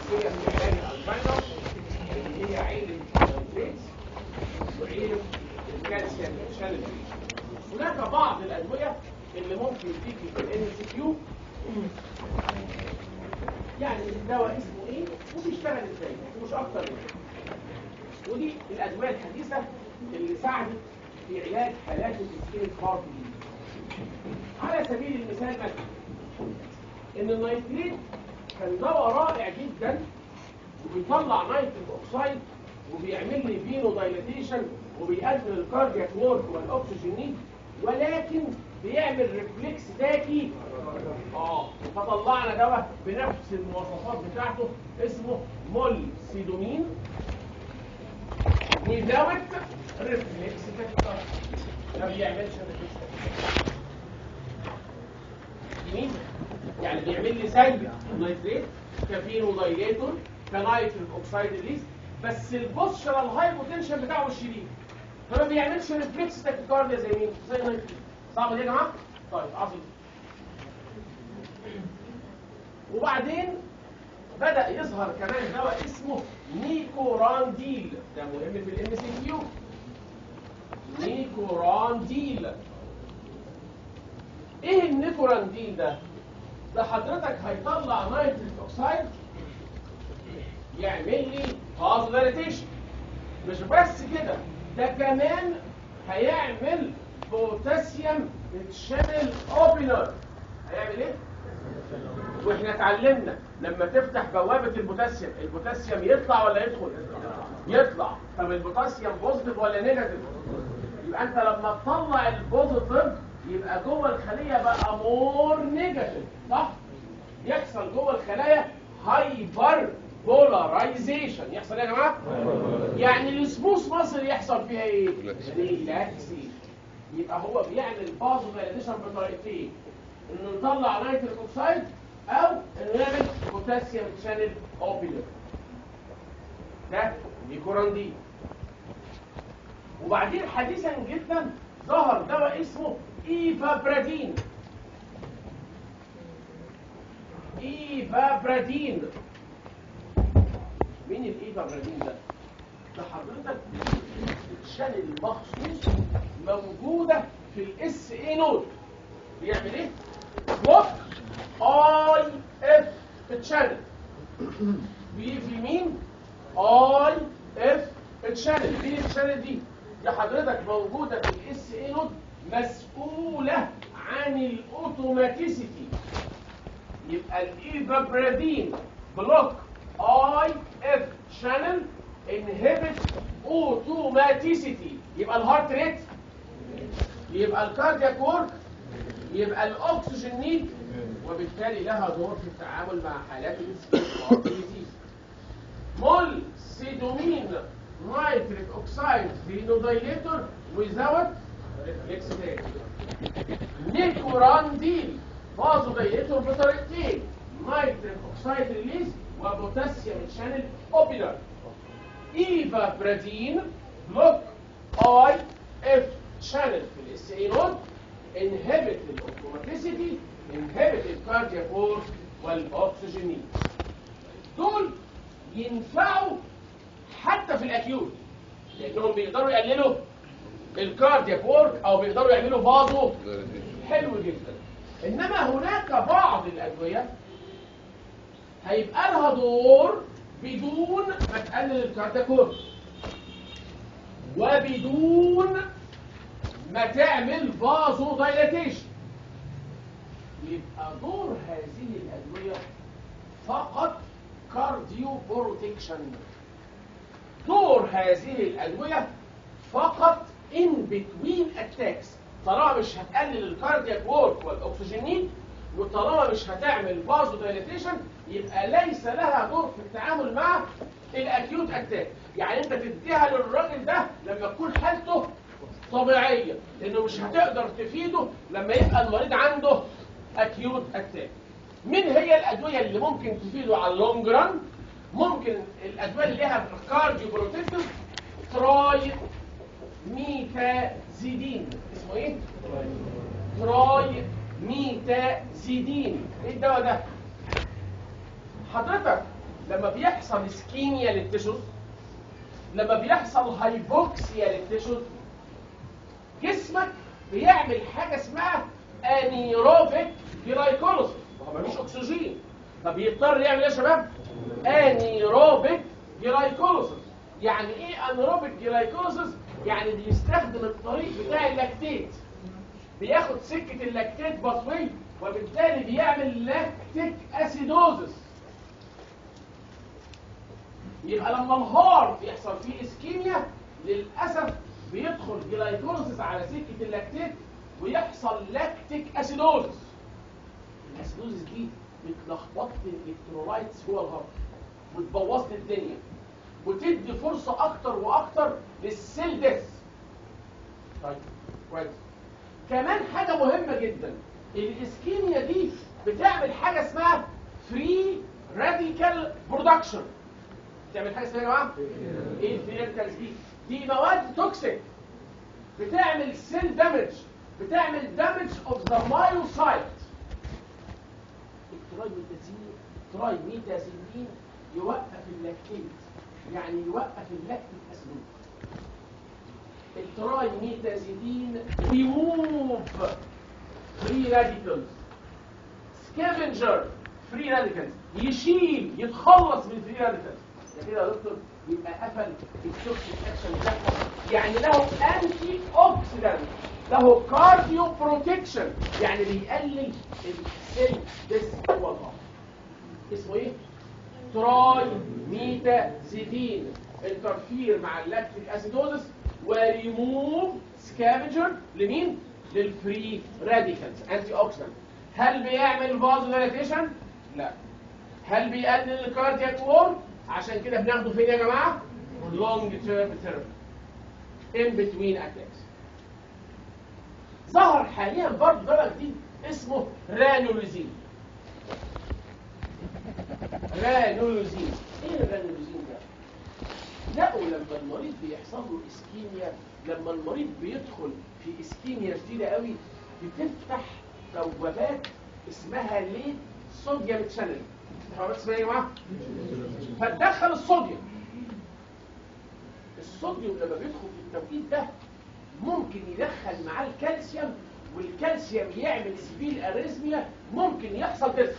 هي في عين الالزهايمر اللي هي عين الفيتس وعين الكالسيوم شانل هناك بعض الادويه اللي ممكن تيجي في الان سي كيو يعني الدواء اسمه ايه وبيشتغل ازاي مش اكتر من كده ودي الادويه الحديثه اللي ساعدت في علاج حالات الاسكيل هارت على سبيل المثال مثلا ان النيتريت كان دواء رائع جدا وبيطلع نيتريك اوكسايد وبيعمل لي فينو دايليتيشن وبيقلل الكاردياك وورك والاكسجين نيد ولكن بيعمل ريفلكس تاكي اه فطلعنا دواء بنفس المواصفات بتاعته اسمه مول سيدومين without ريفلكس تاكي ما بيعملش ريفلكس تاكي مين؟ يعني بيعمل لي سلبي نيتريت كافينو دايليتور كنايتريك اوكسايد ريليز بس البوستشرال هايبوتنشن بتاعه مش شديد فما بيعملش ريفلكس تاكيكارديا زي مين؟ زي نيتريت صعب دي يا جماعه؟ طيب عظيم وبعدين بدأ يظهر كمان دواء اسمه نيكورانديل ده مهم في الام سي كيو نيكورانديل ايه النيكورانديل ده؟ ده حضرتك هيطلع نيتريك اوكسايد يعمل لي فازولاريتيشن مش بس كده ده كمان هيعمل بوتاسيوم شانل اوبنر هيعمل ايه؟ واحنا اتعلمنا لما تفتح بوابة البوتاسيوم البوتاسيوم يطلع ولا يدخل؟ يطلع طب البوتاسيوم بوزيتيف ولا نيجاتيف؟ يبقى انت لما تطلع البوزيتيف يبقى جوه الخلية بقى مور نيجاتيف صح؟ يحصل جوه الخلايا هايبر بولارايزيشن يحصل ايه يا جماعه؟ يعني السموث مصر يحصل فيها ايه؟ ريلاكسيشن يبقى هو بيعمل بازو دايليشن بطريقتين انه يطلع نيتريك اوكسايد او انه يعمل بوتاسيوم شانل اوبيلر ده نيكوراندين وبعدين حديثا جدا ظهر دواء اسمه ايفابرادين ايفابرادين مين الايفابرادين ده؟ ده حضرتك الشانل المخصوص موجوده في الاس اي نود بيعمل ايه؟ بلوك اي اف تشانل بي في مين؟ اي اف تشانل مين التشانل دي؟ دي حضرتك موجوده في الاس اي نود مسؤوله عن الاوتوماتيسيتي يبقى الايفابرادين بلوك اي اف شانل انهبت اوتوماتيسيتي يبقى الهارت ريت يبقى الكاردياك وورك يبقى الاكسجين نيد وبالتالي لها دور في التعامل مع حالات الهارت ديزيز مول سيدومين نيتريك اوكسايد فينودايليتور ويزاوت ريفلكس نيكورانديل فازو دايليتور بطريقتين نيتريك اوكسايد ريليز وبوتاسيوم شانل اوبيلر ايفابرادين بلوك اي اف شانل في الاس اي نود انهبت الاوتوماتيسيتي انهبت الكاردياك وورك والاكسجين دول ينفعوا حتى في الاكيوت لانهم بيقدروا يقللوا الكاردياك وورك او بيقدروا يعملوا فازو حلو جدا انما هناك بعض الادويه هيبقى لها دور بدون ما تقلل الكاردياك وورك وبدون ما تعمل فازو دايلاتيشن يبقى دور هذه الادويه فقط كارديو بروتكشن دور هذه الادويه فقط ان بتوين اتاكس طالما مش هتقلل الكاردياك وورك والاكسجين وطالما مش هتعمل فازو دايليتيشن يبقى ليس لها دور في التعامل مع الاكيوت اتاك يعني انت تديها للراجل ده لما تكون حالته طبيعيه لانه مش هتقدر تفيده لما يبقى المريض عنده اكيوت اتاك مين هي الادويه اللي ممكن تفيده على اللونج ران ممكن الادويه اللي ليها كارديو بروتكتيف تراي ميتازيدين اسمه ايه تراي ميتازيدين ايه الدواء ده حضرتك لما بيحصل اسكيميا للتشوز لما بيحصل هايبوكسيا للتشوز جسمك بيعمل حاجه اسمها انيروبيك جلايكوليسيس ما هو مفيش اكسجين فبيضطر يعمل ايه يا شباب انيروبيك جلايكوليسيس يعني ايه انيروبيك جلايكوليسيس يعني بيستخدم الطريق بتاع اللاكتيت بياخد سكه اللاكتيت باثوي وبالتالي بيعمل لاكتيك اسيدوزس يبقى لما الهارت يحصل فيه اسكيميا للاسف بيدخل جلايكوليسيس على سكه اللاكتيت ويحصل لاكتيك اسيدوزس الاسيدوزس دي بتلخبط لي الالكترولايتس جوه الهارت وتبوظ لي الدنيا وتدي فرصه اكتر واكتر للسيل ديث طيب كويس كمان حاجه مهمه جدا الاسكيميا دي بتعمل حاجه اسمها فري راديكال برودكشن بتعمل حاجه اسمها يا جماعه ايه الفري راديكالز دي دي مواد توكسيك بتعمل سيل دامج بتعمل دامج اوف ذا مايوسايت الترايميتازين ترايميتازين يوقف اللاكتيت يعني يوقف اللاكتيك اسيد الترايميتازيدين ريموف فري راديكالز سكافنجر فري راديكالز يشيل يتخلص من الفري راديكالز ده كده يا دكتور يبقى قفل التوكسيك اكشن بتاعها يعني له انتي اوكسيدانت له كارديو بروتكشن يعني بيقلل السيل ديس جوه الهارت اسمه ايه؟ تراي ميتازيدين انترفير مع اللاكتيك اسيدوزس وريموف سكافنجر لمين؟ للفري راديكالز انتي اوكسيدنت هل بيعمل فازو دايلاتيشن؟ لا هل بيقلل الكاردياك وورد؟ عشان كده بناخده فين يا جماعه؟ لونج تيرم ثيرابي ان بتوين اتاكس ظهر حاليا برضه دواء جديد اسمه رانولوزين رانولوزين ايه الرانولوزين ده؟ لقوا لما المريض بيحصل له اسكيميا لما المريض بيدخل في اسكيميا شديده قوي بتفتح بوابات اسمها ليه صوديوم تشانل بوابات اسمها ايه يا جماعه؟ فتدخل الصوديوم الصوديوم لما بيدخل في التوقيت ده ممكن يدخل معاه الكالسيوم والكالسيوم يعمل سبيل اريزميا ممكن يحصل ديث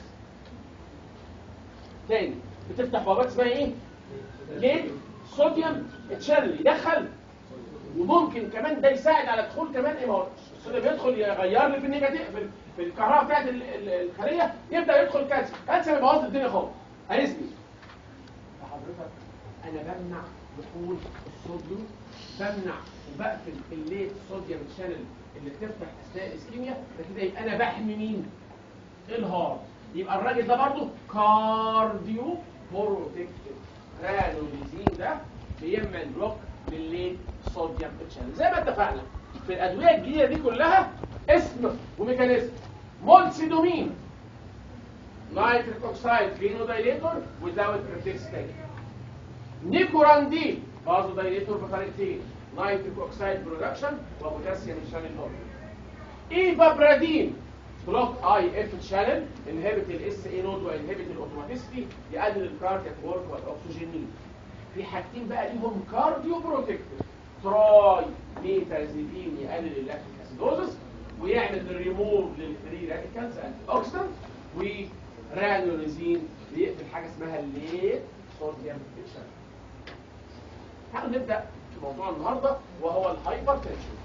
تاني بتفتح بوابات اسمها ايه؟ ليه؟ صوديوم تشانل يدخل وممكن كمان ده يساعد على دخول كمان ايه ما هو الصوديوم بيدخل يغير لي في النيجاتيف في, في الكهرباء بتاعت ال- ال- الخليه يبدا يدخل كالسيوم كالسيوم يبوظ الدنيا خالص اريزمي فحضرتك انا بمنع دخول الصوديوم بمنع وبقفل الليت صوديوم شانل اللي بتفتح اثناء الاسكيميا ده كده يبقى انا بحمي مين؟ الهارت يبقى الراجل ده برضه كارديو بروتكتيف رانوليزين ده بيعمل بلوك للليت صوديوم شانل زي ما اتفقنا في الادويه الجديده دي كلها اسم وميكانيزم مولسيدومين نايتريك اوكسايد فينودايليتور وزاوت ريفلكس نيكوراندين برضه دايليتور بطريقتين نايتريك اوكسايد برودكشن وبوتاسيوم شانل هورمون ايفابرادين بلوك اي اف شانل انهبت الاس اي نود وانهبت الاوتوماتيستي يقلل الكاردياك وورك والاكسجين في حاجتين بقى ليهم كارديو بروتكتيف تراي ميتازيدين يقلل اللاكتيك اسيدوزس ويعمل ريموف للفري راديكالز انتي اوكسيدنت ورانوليزين بيقفل حاجه اسمها الليت صوديوم شانل تعالوا نبدا في موضوع النهارده وهو الهايبر تنشن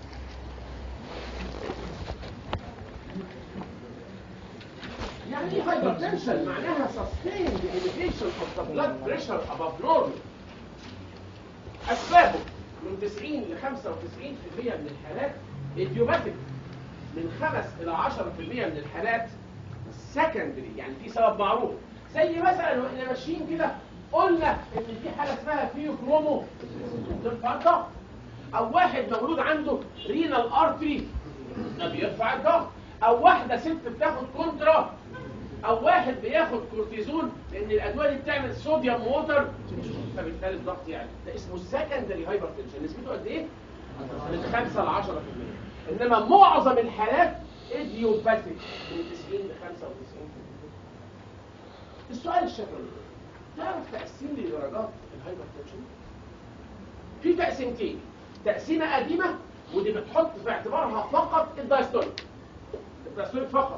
يعني ايه هايبر تنشن معناها sustained elevation of the blood pressure above normal اسبابه من 90 ل 95% من الحالات ايديوباتيك من 5 الى 10% من الحالات سكندري يعني في سبب معروف زي مثلا واحنا ماشيين كده قلنا ان في حاله اسمها فيو كرومو ترفع الضغط او واحد مولود عنده رينال ارتري ده بيرفع الضغط او واحده ست بتاخد كونترا او واحد بياخد كورتيزون لان الادويه دي بتعمل صوديوم ووتر فبالتالي الضغط يعني ده اسمه سكندري هايبر تنشن نسبته قد ايه؟ من 5 ل 10% انما معظم الحالات ايديوباثيك من 90 ل 95% السؤال الشفوي تعرف تقسم لي درجات الهايبر تنشن في تقسيمتين تقسيمه قديمه ودي بتحط في اعتبارها فقط الدايستوليك الدايستوليك فقط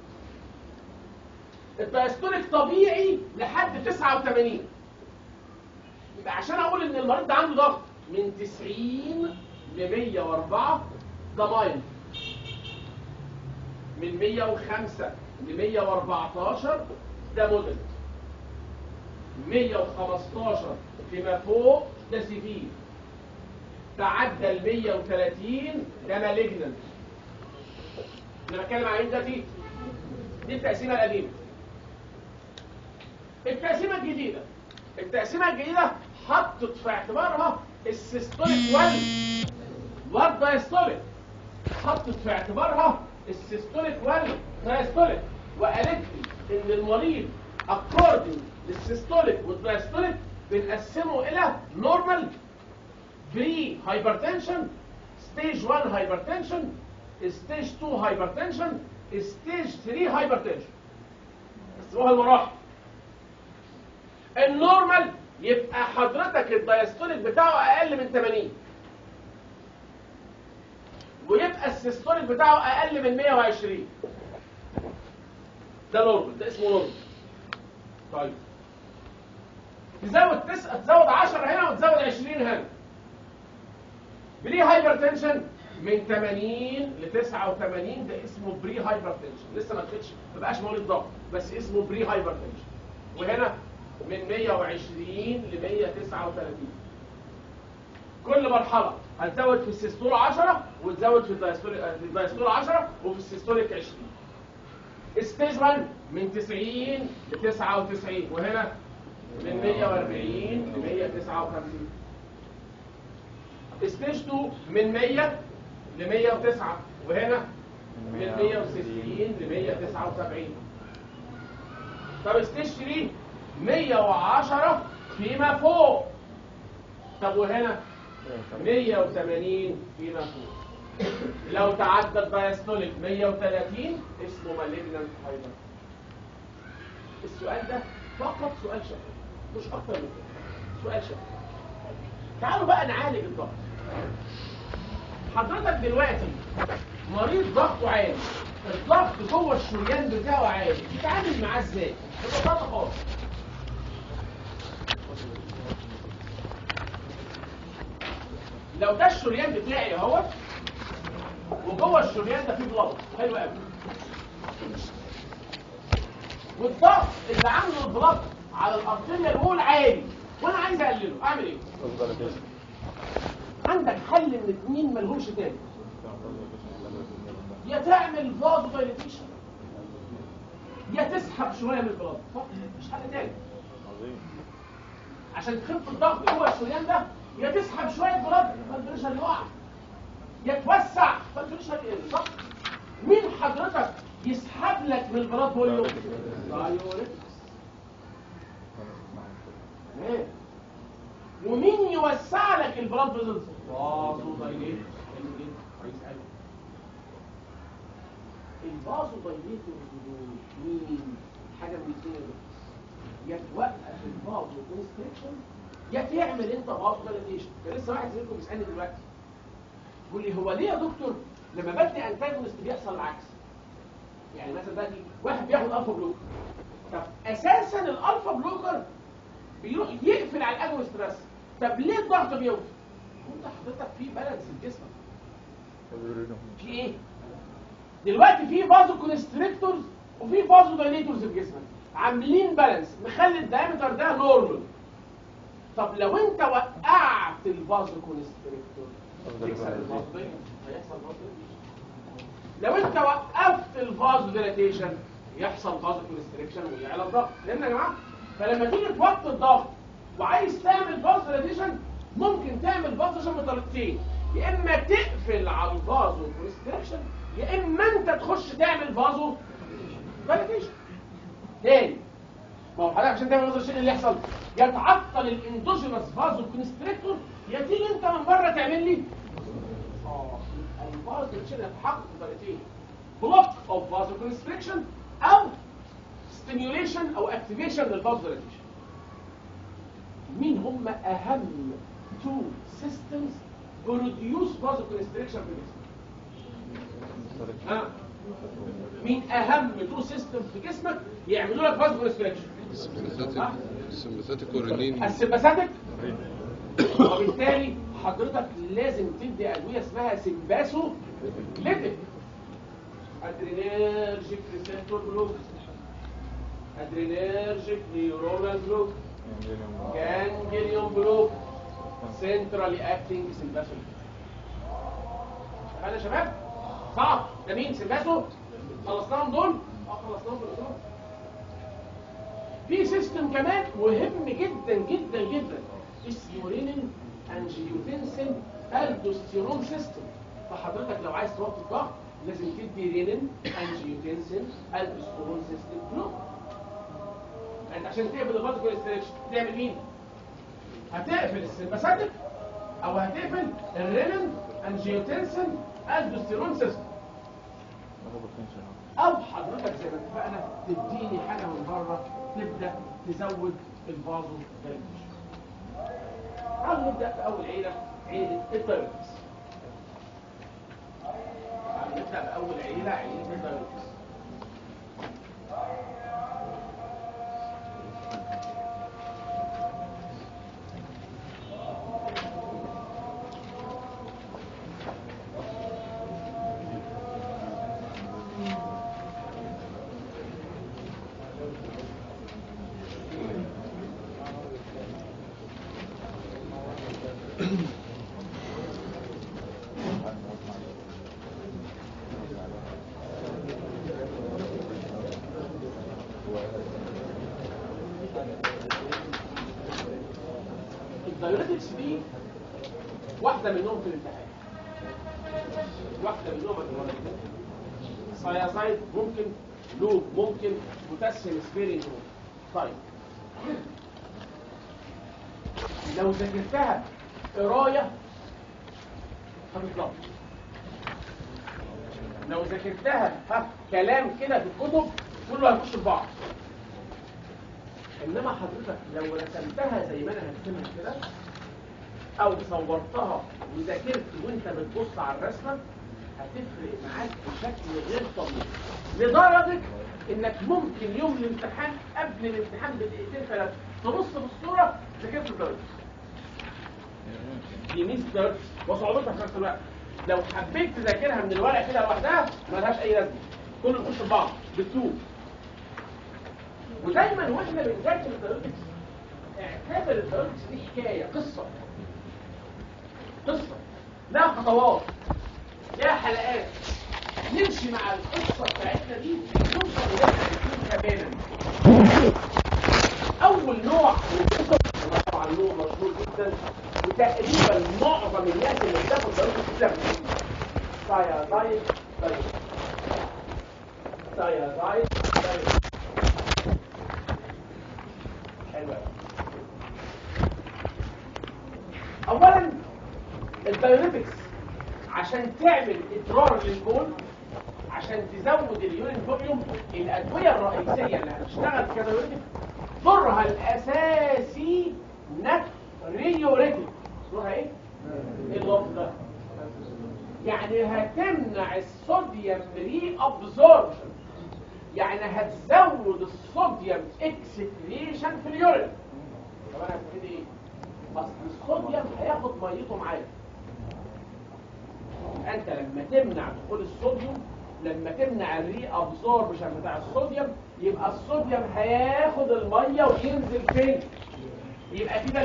الدايستوليك طبيعي لحد 89 يبقى عشان اقول ان المريض ده عنده ضغط من 90 ل 104 ده مايل من 105 ل 114 ده موديل 115 فيما فوق ده سيفير تعدى ال 130 ده مالجننت انا بتكلم عن مين دلوقتي دي التقسيمه القديمه التقسيمه الجديده التقسيمه الجديده حطت في اعتبارها السيستوليك وال والدايستوليك حطت في اعتبارها السيستوليك والدايستوليك وقالت لي ان المريض اكوردنج للسيستوليك والدايستوليك بنقسمه الى نورمال بري هايبرتنشن ستيج 1 هايبرتنشن ستيج 2 هايبرتنشن ستيج 3 هايبرتنشن اسموها المراحل النورمال يبقى حضرتك الدايستوليك بتاعه اقل من 80 ويبقى السيستوليك بتاعه اقل من 120 ده نورمال ده اسمه نورمال طيب تزود تسعة تزود 10 هنا وتزود 20 هنا بري هايبرتنشن من 80 ل 89 ده اسمه بري هايبرتنشن لسه ما دخلش ما بقاش مريض ضغط بس اسمه بري هايبرتنشن وهنا من 120 ل 139 كل مرحله هتزود في السيستول 10 وتزود في الدايستول في الدايستول 10 وفي السيستوليك 20 ستيج 1 من 90 ل 99 وهنا من 140 ل 159 ستيج 2 من 100 ل 109 وهنا من 160 ل 179 طب ستيج 3 110 فيما فوق طب وهنا 180 فيما فوق لو تعدى الدايستوليك 130 اسمه مالجنانت هايبر السؤال ده فقط سؤال شفوي مش اكتر من كده سؤال شفوي تعالوا بقى نعالج الضغط حضرتك دلوقتي مريض ضغطه عالي الضغط جوه الشريان بتاعه عالي تتعامل معاه ازاي ببساطه خالص لو ده الشريان بتاعي اهوت وجوه الشريان ده فيه بلط حلو قوي والضغط اللي عامله البلط على الارتريا الوول عالي وانا عايز اقلله اعمل ايه عندك حل من اتنين ملهمش تاني يا تعمل فازو دايليتيشن يا تسحب شويه من البلط فقط مش حل تاني عشان تخف الضغط جوه الشريان ده يا تسحب شويه بلط فالبريشر يقع يا توسع فالبريشر يقل صح مين حضرتك يسحب لك من البلط فوليوم دايوريتكس تمام ومين يوسع لك البلاد فيزلز فازو دايليتور حلو جدا كويس قوي الفازو دايليتور دول مين حاجه من الاثنين يا توقف الفازو كونستريكشن يا تعمل انت فازو دايليتيشن كان لسه واحد زميلكم بيسالني دلوقتي بيقول لي هو ليه يا دكتور لما بدي انتاجونست بيحصل العكس يعني مثلا دلوقتي واحد بياخد الفا بلوكر طب اساسا الالفا بلوكر بيروح يقفل على الاجونست بس طب ليه الضغط بيوقف؟ انت حضرتك في بالانس في جسمك في ايه؟ دلوقتي في فازو كونستريكتورز وفي فازو دايليتورز في جسمك عاملين بالانس مخلي الدايمتر ده نورمال طب لو انت وقعت الفازو كونستريكتور يكسر الفازو دايليتور هيحصل فازو دايليتور لو انت وقفت الفازو ديلاتيشن يحصل فازو كونستريكشن ويعلى الضغط فهمنا يا جماعه فلما تيجي توطي الضغط وعايز تعمل فازو ديلاتيشن ممكن تعمل فازو ديلاتيشن بطريقتين يا اما تقفل على الفازو كونستريكشن يا اما انت تخش تعمل فازو ديلاتيشن تاني ما هو حضرتك عشان تعمل فازو اللي يحصل يا تعطل الاندوجينوس فازو كونستريكتور يا تيجي انت من بره تعمل لي اه الفازو ديلاتيشن يتحقق بطريقتين بلوك اوف فازو كونستريكشن او ستيميوليشن او اكتيفيشن للفازو ديلاتيشن مين هم اهم تو سيستمز بروديوس بازو كونستريكشن في الجسم ها مين اهم تو سيستم في جسمك يعملوا لك بازو كونستريكشن السمباثيك السمباثيك ورينين السمباثيك وبالتالي حضرتك لازم تدي ادويه اسمها سمباسو ليتك ادرينيرجيك ريسبتور بلوك ادرينيرجيك نيورونال بلوك جانجليون بلوك سنترالي اكتنج سمباسو هذا يا شباب صعب ده مين سمباسو خلصناهم دول اه خلصناهم خلصناهم في سيستم كمان مهم جدا جدا جدا اسمه رينين انجيوتنسين الدوستيرون سيستم فحضرتك لو عايز توطي الضغط لازم تدي رينين انجيوتنسين الدوستيرون سيستم بلوك انت عشان تقفل الفازو كونستريكشن تعمل مين؟ هتقفل السمباثيك او هتقفل الرينين انجيوتنسين الدوستيرون سيستم او حضرتك زي ما اتفقنا تديني حاجه من بره تبدا تزود الفازو دايليشن تعالوا نبدا في اول عيله عيله الدايليتس تعالوا نبدا باول عيله عيله الدايليتس الدايوريتكس دي واحدة منهم في الامتحان واحدة منهم في الامتحان سايازايد ممكن لوب ممكن بوتاسيوم سبيرينج ممكن طيب لو ذاكرتها قراية هتطلع لو ذاكرتها ها كلام كده في الكتب كله هيخش في بعض انما حضرتك لو رسمتها زي ما انا هرسمها كده او صورتها وذاكرت وانت بتبص على الرسمه هتفرق معاك بشكل غير طبيعي لدرجه انك ممكن يوم الامتحان قبل الامتحان بدقيقتين ثلاثه تبص في الصوره ذاكرت الدرجه دي ميز درجه وصعوبتها في نفس الوقت لو حبيت تذاكرها من الورق كده لوحدها ملهاش اي لازمه كله يخش في بعض بالسوق ودايما واحنا بنذاكر الدايركتس اعتبر الدايركتس دي حكايه قصه قصه لها خطوات لها حلقات نمشي مع القصه بتاعتنا دي نوصل للي احنا عايزينه تماما اول نوع من القصص وده طبعا نوع مشهور جدا وتقريبا معظم الناس اللي بتاخد دايركتس بتاخد سايازايد دايركتس سايازايد دايركتس حلو اولا الدايوريتكس عشان تعمل ادرار للبول عشان تزود اليورين فوليوم الادويه الرئيسيه اللي هتشتغل كدايوريتك دورها الاساسي نتريوريتك دورها ايه اللفظ ده يعني هتمنع الصوديوم ري ابزوربشن يعني هتزود الصوديوم اكسكريشن في اليورين طب انا هستفيد ايه اصل الصوديوم هياخد ميته معاك انت لما تمنع دخول الصوديوم لما تمنع الري ابزوربشن بتاع الصوديوم يبقى الصوديوم هياخد الميه وينزل فين يبقى كده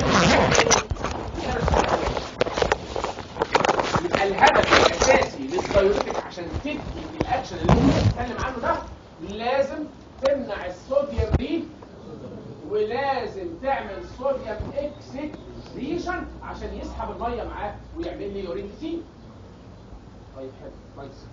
يبقى الهدف الاساسي للدايوريتك عشان تدي الاكشن اللي انت بتتكلم عنه ده لازم تمنع الصوديوم دي ولازم تعمل صوديوم اكسكريشن عشان يسحب الميه معاه ويعمل لي يورين كتير طيب حلو كويس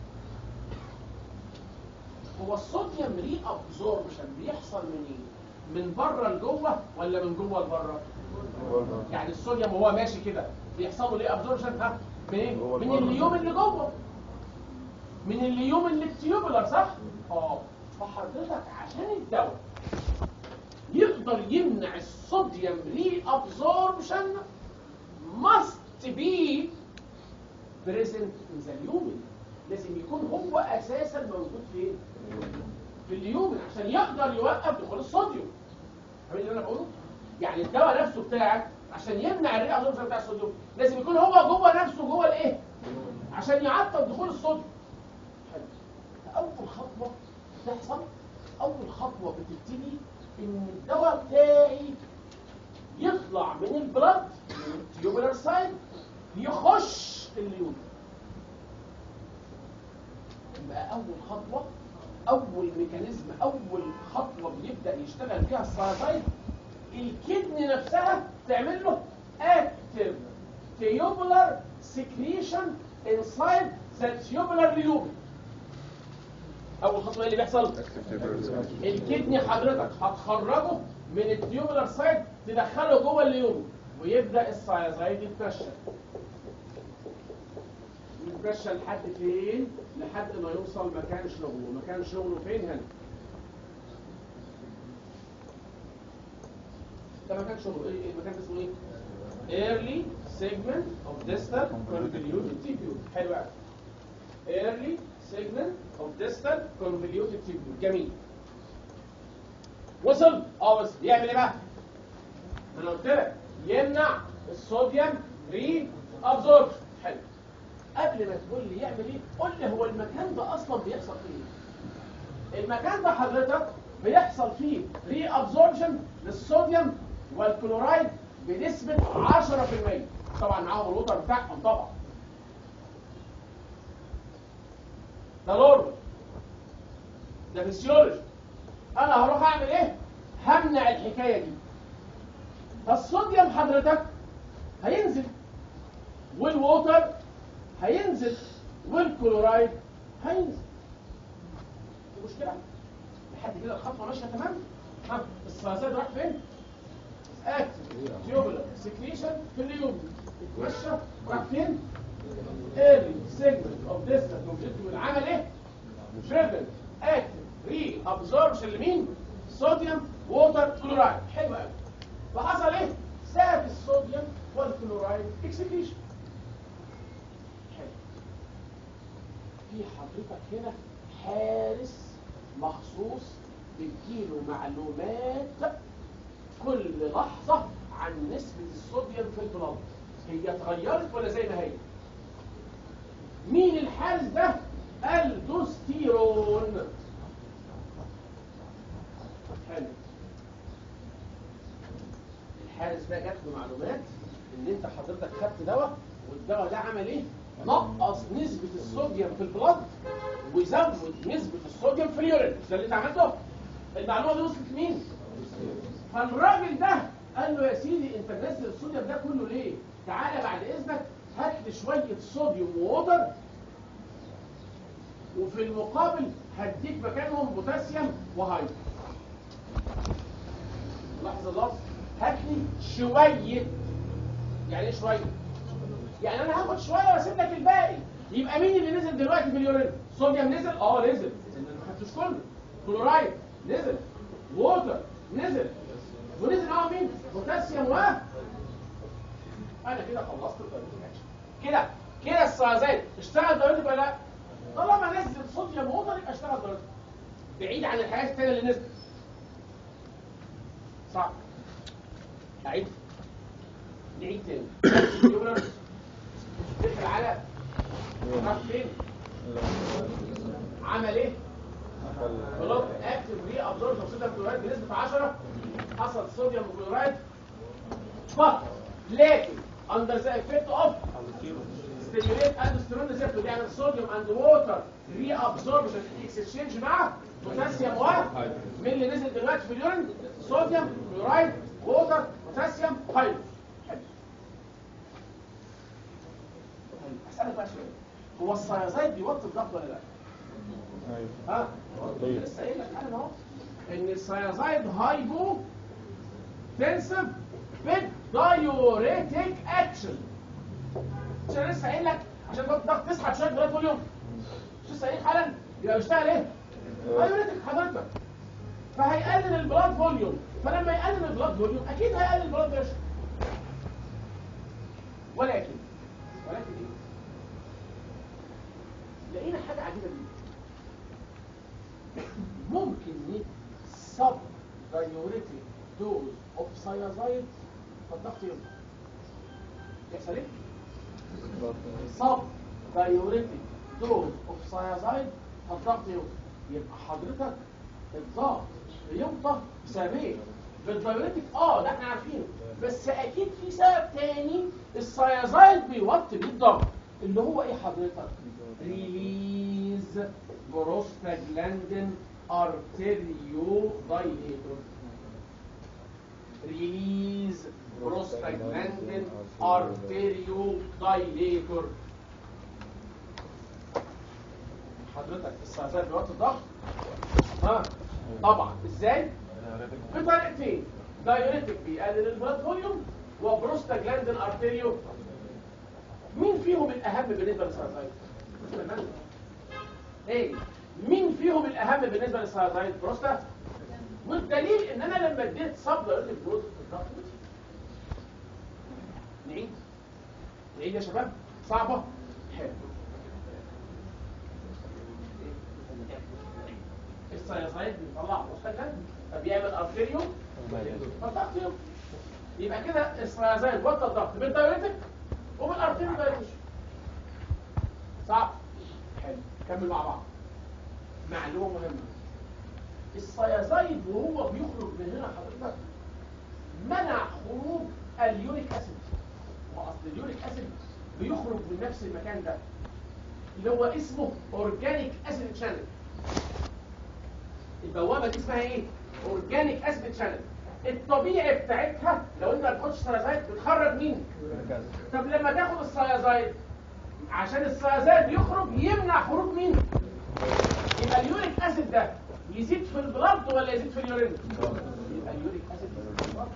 هو الصوديوم ري ابزوربشن بيحصل من ايه من بره لجوه ولا من جوه لبره يعني الصوديوم وهو ماشي كده بيحصل له ايه ابزوربشن ها من ايه من اليوم اللي جوه من اليوم اللي التيوبولار صح اه فحضرتك عشان الدواء يقدر يقدر يمنع الصوديوم ري ابزوربشن must be present in the lumen لازم يكون هو اساسا موجود فين في اليومن عشان يقدر يوقف دخول الصوديوم فاهم اللي انا بقوله يعني الدواء نفسه بتاعك عشان يمنع الرئه ابزوربشن بتاع الصوديوم لازم يكون هو جوه نفسه جوه الايه عشان يعطل دخول الصوديوم حلو اول خطوه تحصل اول خطوه بتبتدي ان الدواء بتاعي يطلع من البلد من التيوبولار سايد يخش اليوم يبقى اول خطوه اول ميكانيزم اول خطوه بيبدا يشتغل فيها السايتايد الكدن نفسها تعمل له active tubular secretion inside the tubular lumen اول خطوه ايه اللي بيحصل الكدني حضرتك هتخرجه من التيوبولار سايد تدخله جوه اليوم ويبدا السايزايد يتمشى يتمشى لحد فين لحد ما يوصل مكان شغله مكان شغله فين هنا ده مكان شغله ايه إيه المكان ده اسمه ايه early segment of distal convoluted tubule حلو قوي early segment of distal convoluted tubule جميل وصل اه وصل يعمل ايه بقى انا قلت لك يمنع الصوديوم ري ابزوربشن حلو قبل ما تقول لي يعمل ايه قول لي هو المكان ده اصلا بيحصل فيه ايه المكان ده حضرتك بيحصل فيه ري ابزوربشن للصوديوم والكلورايد بنسبة 10% طبعا معاهم الوتر بتاعهم طبعا ده نورمال ده فيسيولوجي انا هروح اعمل ايه همنع الحكايه دي فالصوديوم حضرتك هينزل والووتر هينزل والكلورايد هينزل في مشكله لحد كده الخطوه ماشيه تمام ها السلاسل راح فين اكتف تيوبولار سكريشن في اليوم يتمشى راح فين early segment of distal convoluted عمل ايه driven active re absorption لمين صوديوم ووتر كلورايد حلو قوي وحصل ايه ساب الصوديوم والكلورايد اكسكريشن حلو في حضرتك هنا حارس مخصوص بيديله معلومات كل لحظة عن نسبة الصوديوم في البلاد هي اتغيرت ولا زي ما هي مين الحارس ده الدوستيرون حلو الحارس ده جات له معلومات ان انت حضرتك خدت دواء والدواء ده عمل ايه نقص نسبة الصوديوم في البلاد ويزود نسبة الصوديوم في اليورين ده اللي انت عملته المعلومة دي وصلت لمين فالراجل ده قال له يا سيدي انت منزل الصوديوم ده كله ليه تعالى بعد اذنك هات لي شويه صوديوم ووتر وفي المقابل هديك مكانهم بوتاسيوم وهيدروجين لاحظ اللفظ هات لي شويه يعني ايه شويه يعني انا هاخد شويه واسيب لك الباقي يبقى مين اللي نزل دلوقتي في اليورين صوديوم نزل اه نزل لان ما خدتوش كله كلورايد نزل ووتر نزل ونزل معاهم مين بوتاسيوم و انا كده خلصت الدايركت كده كده السازات اشتغل دايركت ولا لا طالما نزل صوديوم ووتر يبقى اشتغل دايركت بعيد عن الحاجات الثانيه اللي نزلت صعب اعيد نعيد تاني يورر دخل على راح فين عمل ايه بلوك اكتف ري ابزوربشن صوديوم كلورايد بنسبه 10 حصل صوديوم كلورايد فقط لكن under the effect of stimulate aldosterone receptor يعني الصوديوم and water reabsorption exchange مع بوتاسيوم و مين اللي نزل دلوقتي في اليورين صوديوم كلورايد ووتر بوتاسيوم هيدروجين حلو طيب، اسالك بقى سؤال هو السيازايد بيوطي الضغط ولا لا؟ ها؟ لسه قايل لك انا اهو ان السيازايد هايبو تنسف بالدايوريتيك اكشن مش انا لسه قايل لك عشان تضغط الضغط تسحب شويه دلوقتي كل يوم مش لسه قايل حالا يبقى بيشتغل ايه؟ دايوريتيك حضرتك فهيقلل البلاد فوليوم فلما يقلل البلاد فوليوم اكيد هيقلل البلاد بريشر ولكن ولكن ايه لقينا حاجه عجيبه جدا ممكن ندي سب دايوريتيك دوز اوف سايازايد فالضغط يرفع يحصل ايه؟ سب دايوريتيك دوز اوف سايازايد فالضغط يوطى يبقى حضرتك الضغط يوطى بسبب ايه؟ بالدايوريتيك اه ده احنا عارفينه بس اكيد في سبب تاني السايازايد بيوطي بيه الضغط اللي هو ايه حضرتك؟ ريليز بروستاجلاندين ارتريو دايليتور ريليز بروستاجلاندين ارتريو دايليتور حضرتك السايزات بيوطي الضغط ها طبعا ازاي بطريقتين دايوريتك بيقلل البلاد فوليوم وبروستاجلاندين ارتريو مين فيهم الاهم بالنسبه للسايزايد ايه مين فيهم الاهم بالنسبه للسايزايد بروستا والدليل ان انا لما اديت سب دايوريتك دوز الضغط بيطلع. نعيد نعيد يا شباب صعبه حلو السايزايد بيطلع بروستاجلاندين فبيعمل ارتريو فالضغط يوطى. يبقى كده السايزايد وطى الضغط بالدايوريتك وبالارتريو دايوريتك صعب حلو كمل مع بعض معلومه مهمه السيازايد وهو بيخرج من هنا حضرتك منع خروج اليوريك اسيد واصل اليوريك اسيد بيخرج من نفس المكان ده اللي هو اسمه اورجانيك اسيد شانل البوابه دي اسمها ايه اورجانيك اسيد شانل الطبيعي بتاعتها لو انت ما بتاخدش سيازايد بتخرج مين طب لما تاخد السيازايد عشان السيازايد يخرج يمنع خروج مين يبقى اليوريك اسيد ده يزيد في البلد ولا يزيد في اليورين يبقى اليوريك اسيد يزيد في البلد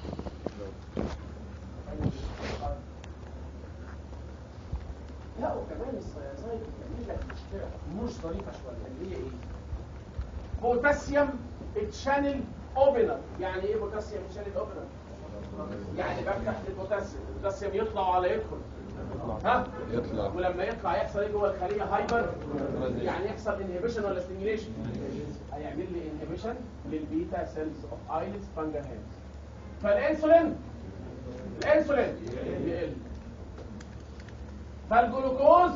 لا وكمان السيازايد بتعمل لك مشكله مش ظريفه شويه اللي هي ايه بوتاسيوم تشانل اوبنر يعني ايه بوتاسيوم تشانل اوبنر يعني بفتح البوتاسيوم البوتاسيوم يطلع ولا يدخل ها يطلع ولما يطلع يحصل ايه جوه الخليه هايبر يعني يحصل انهبيشن ولا ستيميوليشن هيعمل لي انهبيشن للبيتا سيلز اوف ايلتس فانجرهانز فالانسولين الانسولين يقل فالجلوكوز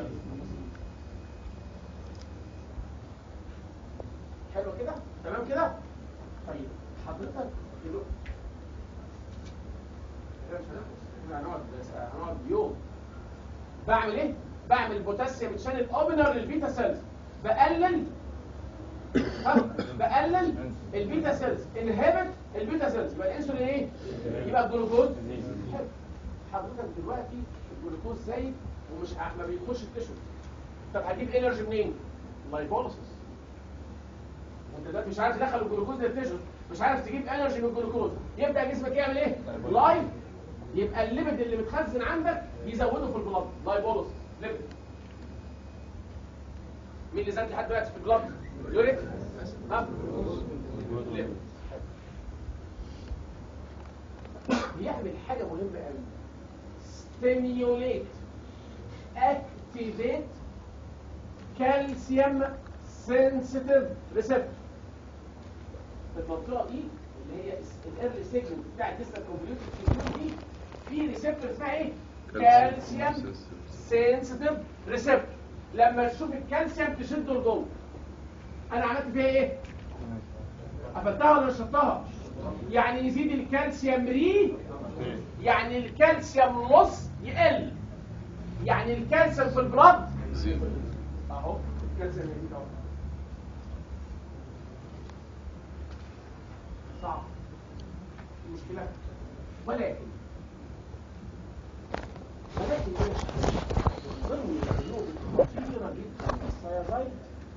حلو كده تمام كده طيب حضرتك دلوقتي إحنا مش هنخلص. إحنا هنقعد هنقعد يوم بعمل ايه بعمل بوتاسيوم شانل اوبنر للبيتا سيلز بقلل ها؟ بقلل البيتا سيلز انهبت البيتا سيلز يبقى الانسولين ايه يبقى الجلوكوز حلو. حضرتك دلوقتي الجلوكوز زايد ومش ع- ما بيخش التشو طب هجيب انرجي منين لايبوليسيس وانت دلوقتي مش عارف تدخل الجلوكوز للتشو مش عارف تجيب انرجي من الجلوكوز يبدا جسمك يعمل ايه لايف يبقى الليبيد اللي متخزن عندك يزوده في البلاد لايبوليسيس ليبيد مين اللي زاد لحد دلوقتي في البلاد يوريك ها ليبيد بيعمل حاجه مهمه قوي stimulate activate calcium sensitive receptor في المنطقه دي اللي هي الايرلي سيجمنت بتاع الديستال كونفوليوتد دي في ريسبتور اسمها ايه كالسيوم سنسيتيف ريسبتور لما تشوف الكالسيوم تشده لجوه انا عملت فيها ايه قفلتها ولا نشطتها يعني يزيد الكالسيوم ري يعني الكالسيوم لص يقل يعني الكالسيوم في البلد زيرو اهو الكالسيوم يزيد اهو صعب مشكلة ولكن ولكن من ضمن العيوب الخطيرة جدا للسيازايد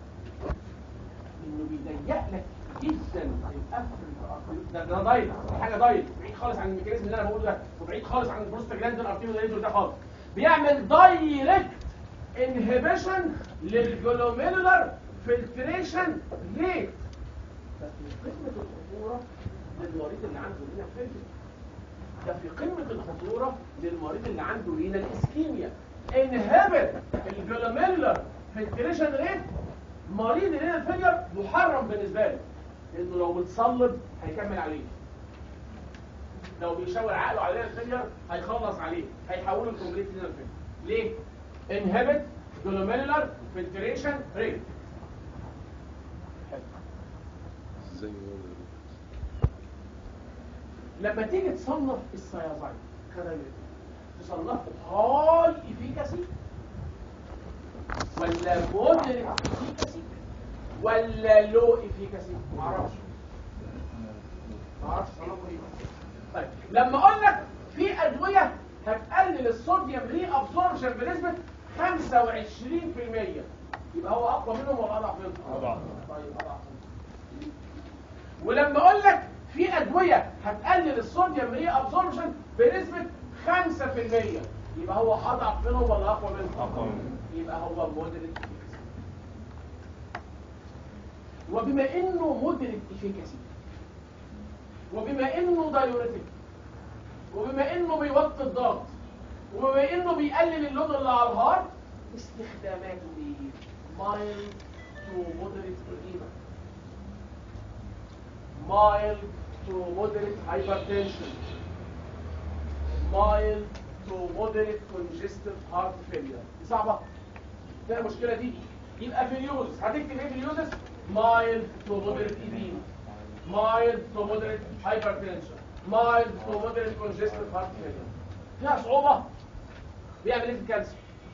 انه بيضيق لك جدا القفل ده ده دايت حاجه دايت بعيد خالص عن الميكانيزم اللي انا بقوله ده وبعيد خالص عن البروستاجلاندين ارتيريو ده خالص بيعمل دايركت انهبيشن للجلوميرولار فلتريشن ريت ده في قمه الخطوره للمريض اللي عنده رينا فيلير ده في قمه الخطوره للمريض اللي عنده رينا اسكيميا انهبت الجلوميرولار فلتريشن ريت مريض الرينا فيلير محرم بالنسبه له لانه لو متصلب هيكمل عليه لو بيشاور عقله على الفيلير هيخلص عليه هيحوله لكومبليت رينال فيلير ليه؟ انهبت جلوميرولار فلتريشن ريت ازاي هو لما تيجي تصنف السيازايد كدايركت تصنفه هاي افيكاسي ولا مودريت افيكاسي ولا لو افيكاسي معرفش معرفش تصنفه ايه طيب لما اقول لك في ادويه هتقلل الصوديوم ري ابزوربشن بنسبه 25% يبقى هو اقوى منهم ولا اضعف منهم؟ أضعف. طيب اضعف منهم. ولما اقول لك في ادويه هتقلل الصوديوم ري ابزوربشن بنسبه 5% يبقى هو اضعف منهم ولا اقوى منهم؟ أقوى منهم. يبقى هو مودريت وبما انه مودريت افيكاسي وبما انه دايوريتك وبما انه بيوطي الضغط وبما انه بيقلل اللود اللي على الهارت استخداماته ايه؟ مايلد تو مودريت edema mild to moderate hypertension mild to moderate congestive heart failure دي صعبة فيها المشكلة دي يبقى في اليوز هتكتب ايه في اليوزز mild to moderate edema mild to moderate hypertension mild to moderate congestive heart failure فيها صعوبة بيعمل ايه في الكالسيوم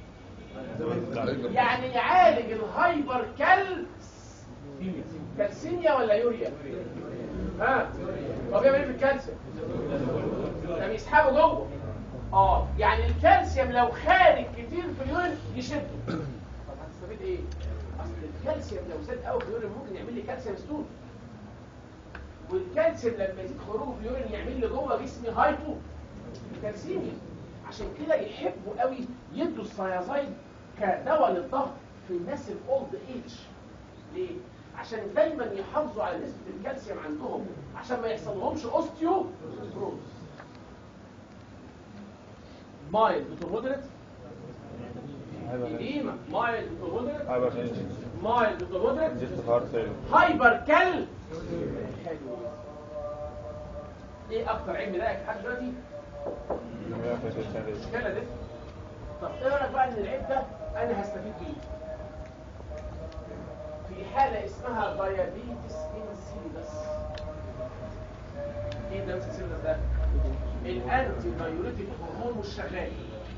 يعني يعالج الهايبر كال كالسيميا ولا يوريا ها طب يعمل ايه في الكالسيوم ده بيسحبه جوه اه يعني الكالسيوم لو خارج كتير في اليورين يشده طب هتستفيد ايه اصل الكالسيوم لو زاد قوي في اليورين ممكن يعمل لي كالسيوم ستون والكالسيوم لما يزيد خروجه في اليورين يعمل لي جوه جسمي هايبو كالسيميا عشان كده يحبوا قوي يدوا السيازايد كدواء للضغط في الناس الاولد ايج ليه؟ عشان دايما يحافظوا على نسبة الكالسيوم عندهم عشان ما يحصل لهمش اوستيو بروز مايلد تو مودريت إديمة مايلد تو مودريت هايبرتنشن مايلد تو مودريت جست هارت فيلر هايبر كال حلو ايه اكتر عيب مضايقك لحد دلوقتي المشكله دي طب ايه رايك بقى ان العيب ده انا هستفيد بيه في حاله اسمها دايابيتس انسيلس ايه ده انسيلس ده الانتي دايوريتيك هرمون مش شغال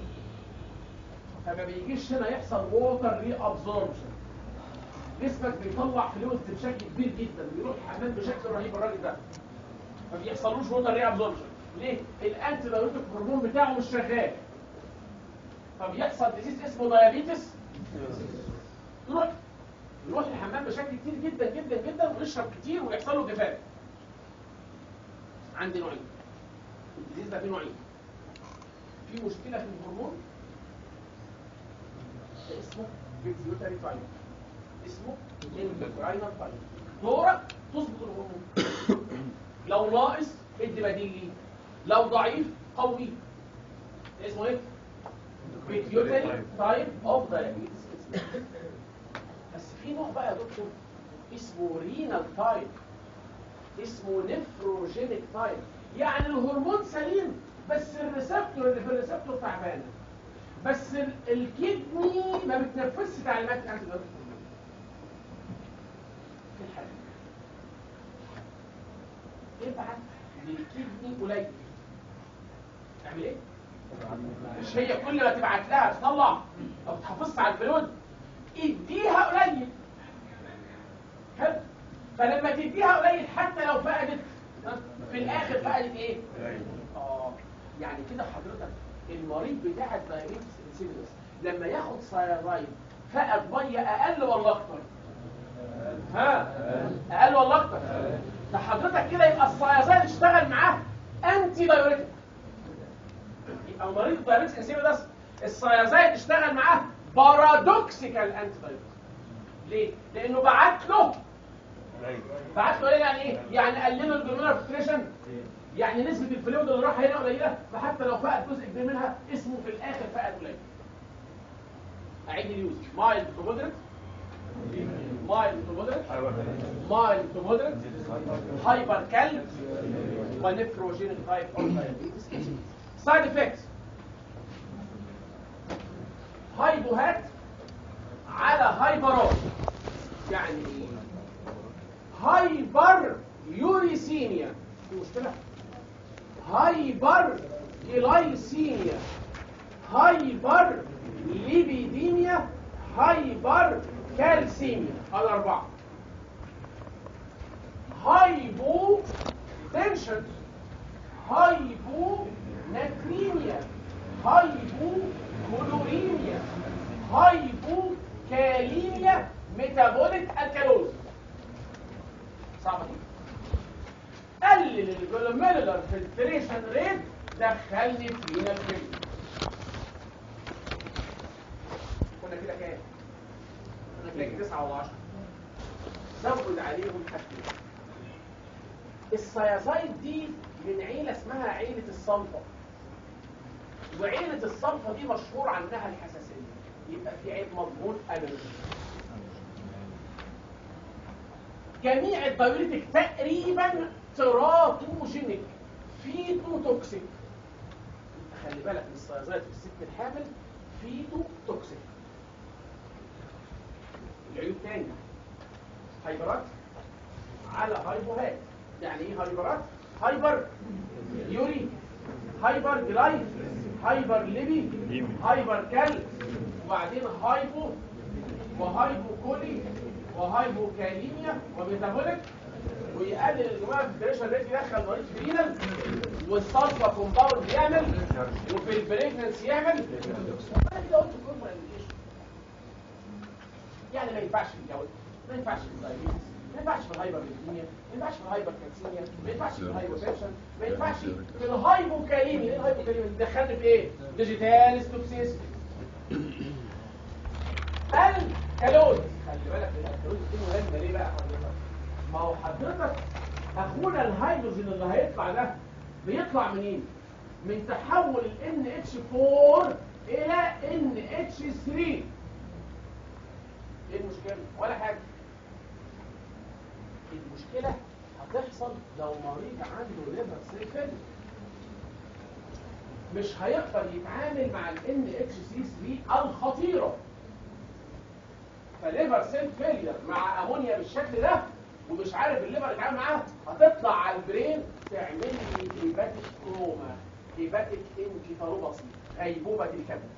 فما بيجيش هنا يحصل ووتر ري ابزوربشن جسمك بيطلع فلويد بشكل كبير جدا بيروح الحمام بشكل رهيب الراجل ده ما بيحصلوش ووتر ري ابزوربشن ليه الانتي بايوتيك هرمون بتاعه مش شغال فبيحصل ديزيز اسمه دايابيتس يروح يروح الحمام بشكل كتير جدا جدا جدا ويشرب كتير ويحصل له جفاف عندي نوعين الديزيز ده فيه نوعين في مشكله في الهرمون ده اسمه بيتيوتري تايب اسمه اندوكراينال تايب دورك تظبط الهرمون لو ناقص ادي بديل ليه لو ضعيف قوي اسمه ايه بيتيوتري تايب اوف دايابيتس بس في نوع بقى يا دكتور اسمه رينال تايب اسمه نفروجينيك تايب يعني الهرمون سليم بس الريسبتور اللي في الريسبتور تعبانه بس ال- الكدني ما بتنفذش تعليمات الانتي بايوتيك في الحاله ابعت للكدني قليل تعمل ايه؟ مش هي كل ما تبعت لها تطلع او تحافظ على الفلويد اديها قليل حلو فلما تديها قليل حتى لو فقدت ها، في الاخر فقدت ايه؟ اه يعني كده حضرتك المريض بتاع الدايابيتس انسيبيدس لما ياخد سيرايد فقد ميه اقل ولا اكتر؟ ها اقل ولا اكتر؟ ده حضرتك كده يبقى السيازايد اشتغل معاه انتي دايوريتك يبقى مريض الدايابيتس انسيبيدس السيازايد اشتغل معاه بارادوكسيكال انتي دايوريتك ليه؟ لانه بعت له فعارف قليل يعني ايه؟ يعني قللوا الجلوميرال فلتريشن يعني نسبة الفلويد اللي راح هنا قليلة فحتى لو فقد جزء كبير منها اسمه في الآخر فقد قليل. أعيد اليوز مايلد تو مودريت مايلد تو مودريت مايلد تو مودريت هايبر كالب ونفروجينيك تايب اوف دايابيتس سايد افكتس هايبوهات على هايبرات يعني ايه هايبر يوريسيميا في مشكلة هايبر جلايسيميا هايبر ليبيديميا هايبر كالسيميا الأربعة هايبو تنشن هايبو ناتريميا هايبو كلوريميا هايبو كاليميا ميتابوليك الكالوز صعبة دي قلل الجلوميرولار فلتريشن ريت دخلني في رينال فيلير كنا كده كام؟ كنا كده 9 و10 زود عليهم حاجتين السيازايد دي من عيلة اسمها عيلة الصلفة وعيلة الصلفة دي مشهور عنها الحساسية يبقى في عيب مضمون أبدا جميع الدايوريتك تقريبا تراتوجينيك فيتو توكسيك خلي بالك من السيازايد في الست الحامل فيتو توكسيك العيوب تاني هايبرات على هايبوهات يعني ايه هايبرات هايبر يوري هايبر جلايف هايبر ليبي هايبر كال وبعدين هايبو وهايبو كولي وهايبو كاليميا وميتابوليك ويقلل الجماعه الفلتريشن ريت يدخل مريض في رينال والصلفه كومباوند يعمل وفي البريجننس يعمل انا كده قلت الجمله يعني ما ينفعش في الجوده ما ينفعش في الدايبيتس ما ينفعش في الهايبر ليبيميا ما ينفعش في الهايبر كالسيميا ما ينفعش في الهايبوتنشن ما ينفعش في الهايبوكاليميا ايه الهايبوكاليميا اللي دخلني في ايه ديجيتال ستوكسيس الكالوز خلي بالك من الكالوز دي مهمه ليه بقى حضرتك ما هو حضرتك اخونا الهيدروجين اللي هيطلع ده بيطلع منين من تحول ال NH4 الى NH3 ايه المشكله ولا حاجه المشكله هتحصل لو مريض عنده ليفر سيل فيلر مش هيقدر يتعامل مع ال NH3 الخطيره فليفر سيل فيلير مع امونيا بالشكل ده ومش عارف الليفر يتعامل معاها هتطلع على البرين تعمل لي هيباتيك كروما هيباتيك انكيفالوباسي غيبوبه الكبد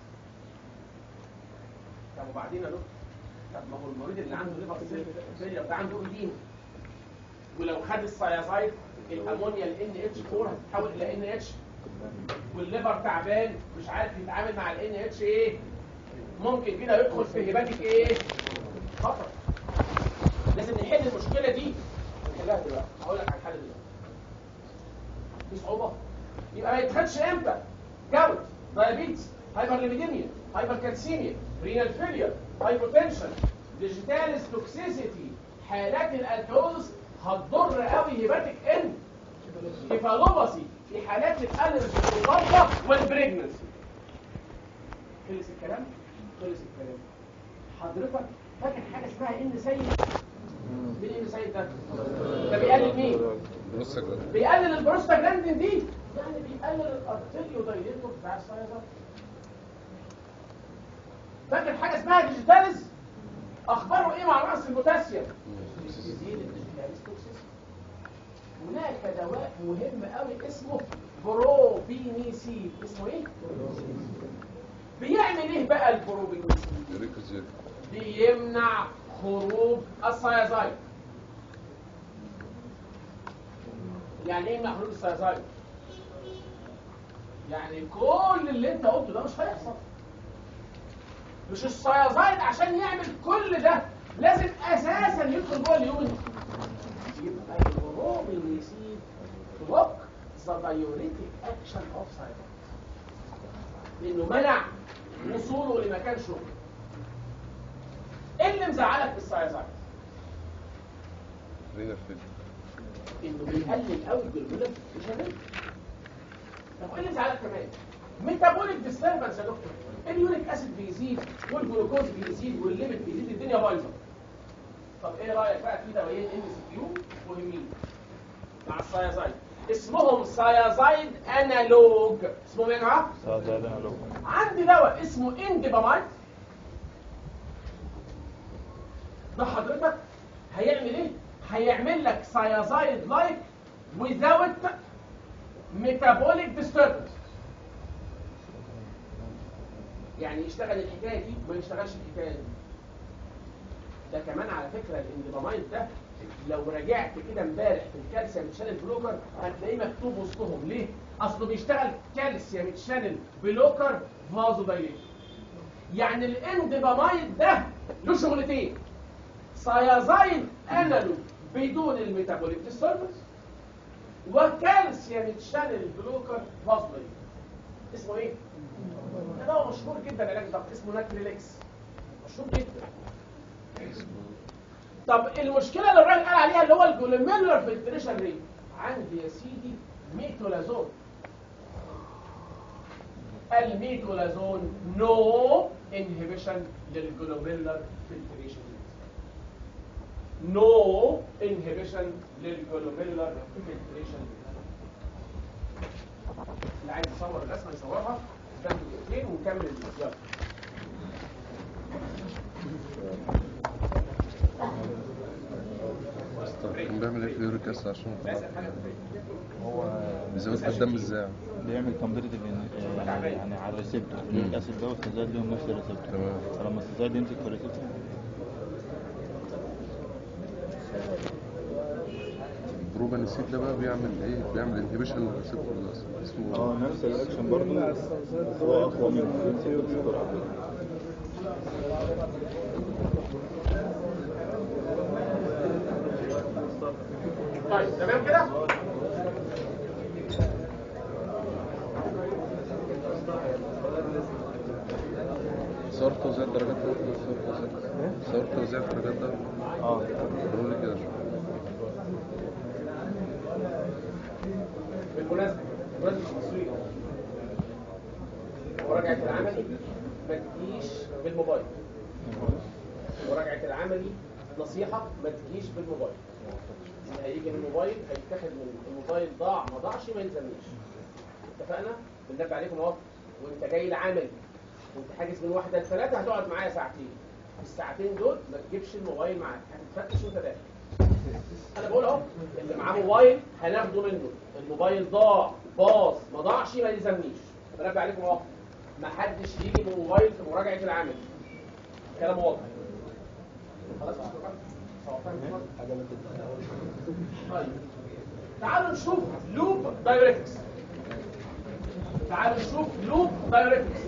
طب وبعدين يا دكتور طب ما هو المريض اللي عنده ليفر سيل فيلير ده عنده ايدين ولو خد السيازايد الامونيا ال ان اتش 4 هتتحول الى ان اتش والليفر تعبان مش عارف يتعامل مع ال ان اتش ايه ممكن كده يدخل في هيباتيك ايه خطر لازم نحل المشكله دي نحلها دلوقتي هقول لك على الحل دلوقتي في صعوبه يبقى ما يتخدش امتى جوت دايابيتس هايبرليبيديميا هايبركالسيميا رينال فيلير هايبوتنشن ديجيتاليس توكسيسيتي حالات الالكالوز هتضر قوي هيباتيك ان كيفالوباسي في حالات الالرجي والضغطه والبريجنسي خلص الكلام خلص الكلام حضرتك فاكر حاجه اسمها ان سيد مين ان سيد ده ده بيقلل مين بص كده بيقلل البروستاجلاندين دي يعني بيقلل الارتيريو دايليتور بتاع السيزر فاكر حاجه اسمها ديجيتاليز اخباره ايه مع نقص البوتاسيوم يزيد الديجيتاليز توكسيس هناك دواء مهم قوي اسمه بروبينيسيد اسمه ايه بيعمل ايه بقى البروبينيسيد ريكوزيت بيمنع خروج السيازايد يعني ايه يمنع خروج السيازايد يعني كل اللي انت قلته ده مش هيحصل مش السيازايد عشان يعمل كل ده لازم اساسا يدخل جوه اليومن يبقى البروبينيسيد بلوك ذا دايوريتيك اكشن اوف سايازايد لانه منع وصوله لمكان شغل ايه اللي مزعلك في السيازايد رينا فين انه بيقلل قوي الجلوكوز مش طب ايه اللي زعلك كمان ميتابوليك ديستربنس يا دكتور اليوريك اسيد بيزيد والجلوكوز بيزيد والليبيد بيزيد الدنيا بايظه طب ايه رايك بقى في دوايين ام سي كيو مهمين مع السيازايد اسمهم سيازايد انالوج اسمهم ايه يا جماعه زاد انا لو عندي دواء اسمه اندبامايد ده حضرتك هيعمل ايه هيعمل لك سيازايد لايك without metabolic disturbance يعني يشتغل الحكايه دي وما يشتغلش الحكايه دي ده كمان على فكره الاندبامايد ده لو رجعت كده امبارح في الكالسيوم شانل بلوكر هتلاقيه مكتوب وسطهم ليه؟ اصله بيشتغل كالسيوم شانل بلوكر فازو دايليشن يعني الاندبامايد ده له شغلتين سيازايد انالوج بدون الميتابوليك ديستربنس وكالسيوم شانل بلوكر فازو دايليشن اسمه ايه؟ ده دواء مشهور جدا علاج الضغط اسمه ناتريليكس مشهور جدا طب المشكله اللي الراجل قال عليها اللي هو الجلوميرولار فلتريشن ريت عندي يا سيدي ميتولازون الميتولازون نو انهبيشن للجلوميرولار فلتريشن ريت نو انهبيشن للجلوميرولار فلتريشن اللي عايز يصور الرسمه يصورها استنى دقيقتين ونكمل يلا طب كان بيعمل ايه في اليوريك اسيد عشان هو بيزود الدم ازاي بيعمل كومبيتيتيف يعني على الريسبتور الاسيد ده والسيزايد ليهم نفس الريسبتور تمام فلما السيزايد يمسك في الريسبتور البروبانيسيد ده بقى بيعمل ايه بيعمل انهبيشن للريسبتور ده اسمه اه نفس الاكشن برضه بس هو اقوى منه يمسك الريسبتور على طول. طيب تمام كده صور توزيع الدرجات ده صور توزيع صور توزيع الدرجات ده اه قولوا لي كده شوية. بالمناسبه بمناسبه التصوير مراجعه العملي ما تجيش بالموبايل مراجعه العملي نصيحه ما تجيش بالموبايل اللي هيجي من الموبايل هيتاخد من الموبايل ضاع ما ضاعش ما يلزمنيش اتفقنا بننبه عليكم اهو وانت جاي العملي وانت حاجز من واحده لثلاثه هتقعد معايا ساعتين الساعتين دول ما تجيبش الموبايل معاك هتتفتش وانت داخل انا بقول اهو اللي معاه موبايل هناخده منه الموبايل ضاع باظ ما ضاعش ما يلزمنيش بنبه عليكم اهو ما حدش يجي بموبايل في مراجعه العمل كلام واضح خلاص يا شباب؟ هو فاهم طيب تعالوا نشوف لوب دايركتس تعالوا نشوف لوب دايركتس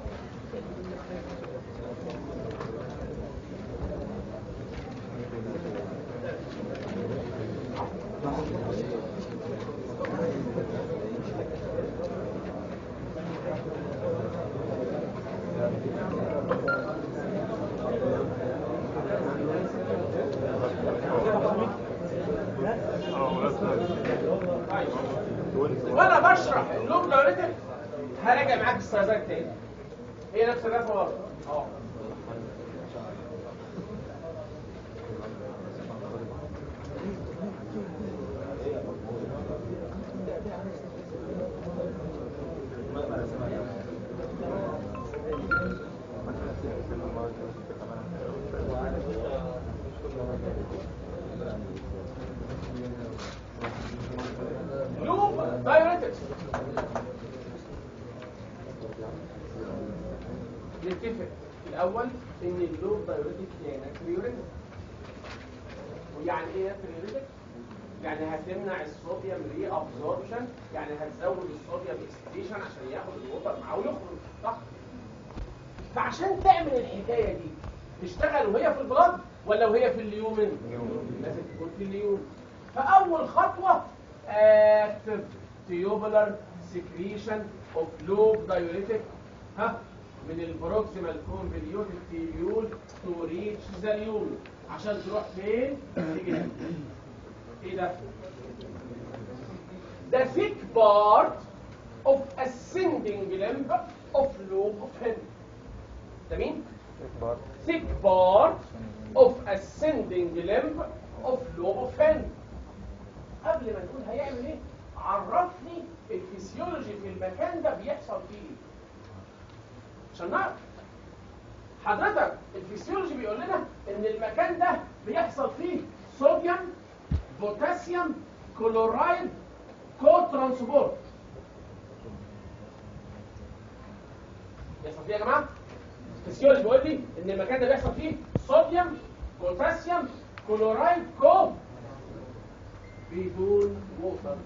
وانا بشرح اللوب دايركتس هراجع معاك السيازات تاني هي نفس الرسمه برضه اه لوب دايركتس نتفق الاول ان اللوب دايوريتك هي ناتريوريتك ويعني ايه ناتريوريتك يعني هتمنع الصوديوم ري ابزوربشن يعني هتزود الصوديوم اكسبريشن عشان ياخد الوتر معاه ويخرج صح فعشان تعمل الحكايه دي تشتغل وهي في البلاد ولا وهي في اليومن لازم تكون في اليوم فاول خطوه اكتف تيوبولار سكريشن اوف لوب دايوريتك ها من البروكسيمال كونفوليوتد تيبيول تو ريتش ذا اليوم عشان تروح فين تيجي هنا ايه ده the thick part of ascending limb of lobe of hand ده مين thick part of ascending limb of lobe of hand قبل ما نقول هيعمل ايه عرفني الفسيولوجي في المكان ده بيحصل فيه ايه عشان نعرف حضرتك الفسيولوجي بيقول لنا ان المكان ده بيحصل فيه صوديوم بوتاسيوم كلورايد كو ترانسبورت بيحصل فيه يا جماعه الفسيولوجي بيقول لي ان المكان ده بيحصل فيه صوديوم بوتاسيوم كلورايد كو بدون ووتر